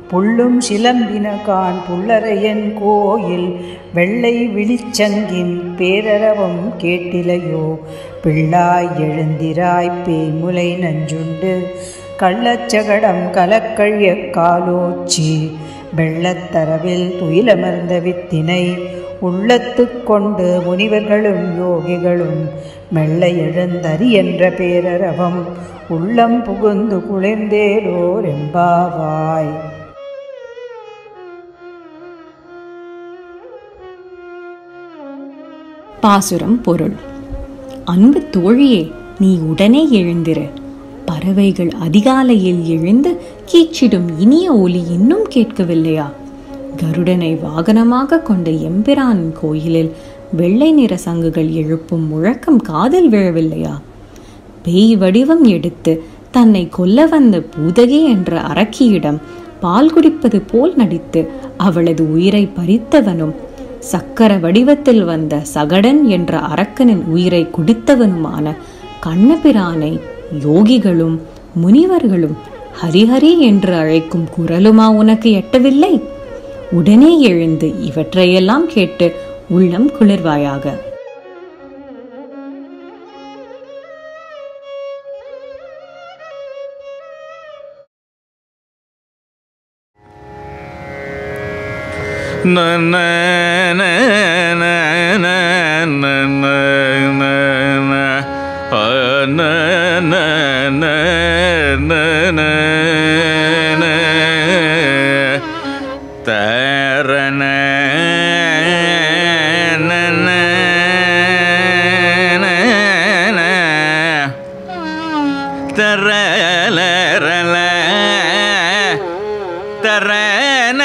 புள்ளும் சிலம்பினகான் புள்ளரையன் கோயில் வெள்ளை விழிச்சங்கின் பேரரவம் கேட்டிலையோ பிள்ளாய் எழுந்திராய் பேய்முலை நஞ்சுண்டு கள்ளச்சகடம் கலக்கழிய காலோச்சி வெள்ளத்தரவில் துயிலமர்ந்த வித்தினை உள்ளத்து கொண்டு முனிவர்களும் யோகிகளும் மெல்ல எழுந்தறி என்ற பேரரவம் உள்ளம் புகுந்து குளிர்ந்தேலோர் எம்பாவாய் பாசுரம் பொருள் அன்பு தோழியே நீ உடனே எழுந்திரு பறவைகள் அதிகாலையில் எழுந்து கீச்சிடும் இனிய ஒலி இன்னும் கேட்கவில்லையா கருடனை வாகனமாக கொண்ட எம்பிரான் கோயிலில் வெள்ளை நிற சங்குகள் எழுப்பும் முழக்கம் காதில் விழவில்லையா பேய் வடிவம் எடுத்து தன்னை கொல்ல வந்த பூதகி என்ற அரக்கியிடம் பால் குடிப்பது போல் நடித்து அவளது உயிரை பறித்தவனும் சக்கர வடிவத்தில் வந்த சகடன் என்ற அரக்கனின் உயிரை குடித்தவனுமான கண்ணபிரானை யோகிகளும் முனிவர்களும் ஹரிஹரி என்று அழைக்கும் குரலுமா உனக்கு எட்டவில்லை உடனே எழுந்து இவற்றையெல்லாம் கேட்டு உள்ளம் குளிர்வாயாக தரண தரல தரண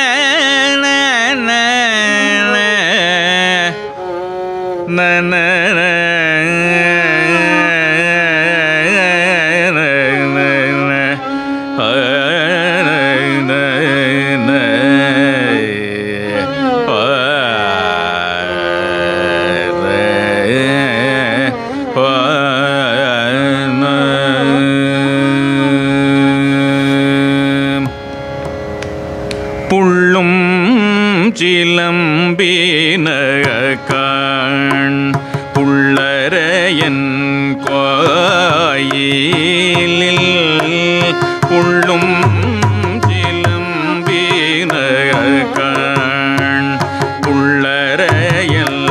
புள்ளும் சிலம்பின காண் புள்ளரையன் கோயிலில் புள்ளும் சிலம்பின காண் புள்ளரையல்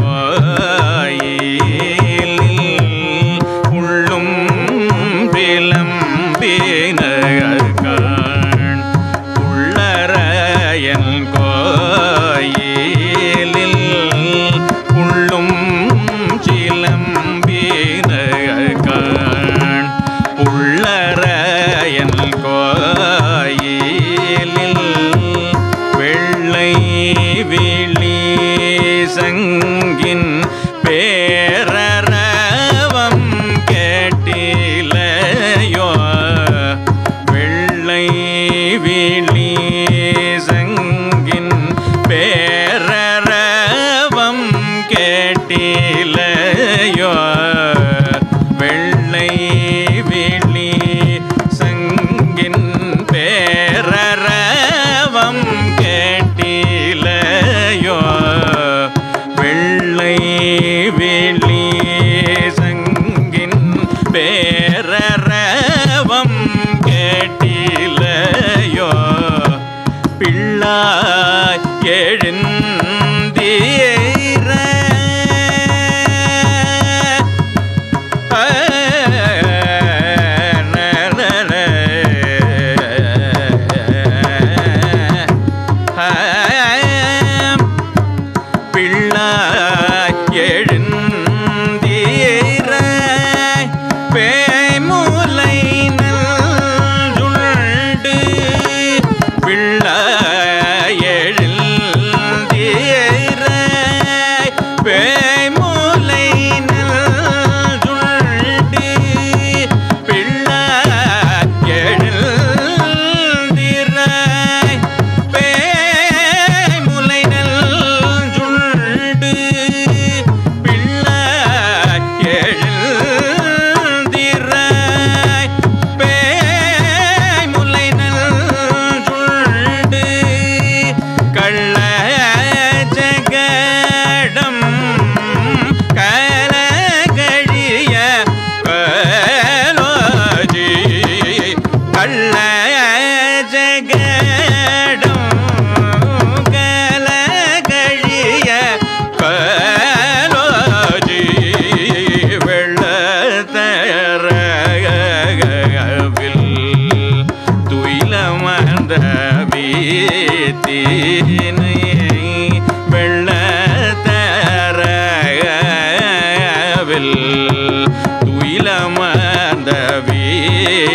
கோயிலில் புள்ளும் விளம்பின காண் உள்ளரையன் கோயிலில் உள்ளும் சிலம்பின காண் உள்ளரையன் கோயிலில் வெள்ளை விழி சங்கின் பேரரவம் கேட்டிலையோ வெள்ளை விழி சங்கின் பேரரவம் கேட்டிலையோ வெள்ளை விழி சங்கின் பேரரவம் கேட்டிலையோ வெள்ளை விழி சங்கின் பேரரவம் கேட்டிலையோ பிள்ளாய் எழுந்தீர பிள்ளாய் எழுந்தீர பேமுலை நல்சுண்டு பிள்ளாய் எழுந்தீர பேமுலை நல்சுண்டு பிள்ளாய் எழுந்தீர பேமுலை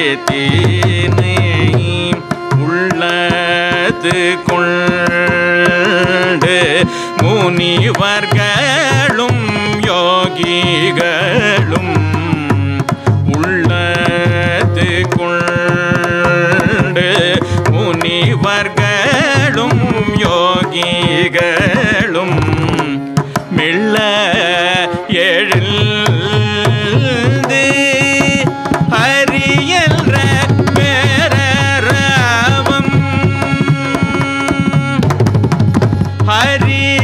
தீனை உள்ளது கொண்டு முனிவர்களும் யோகிகளும் உள்ளது கொண்டு முனிவர்களும் யோகிகளும் மெல்ல எழுந்து அரியல்ற பேரரவம் ஹரி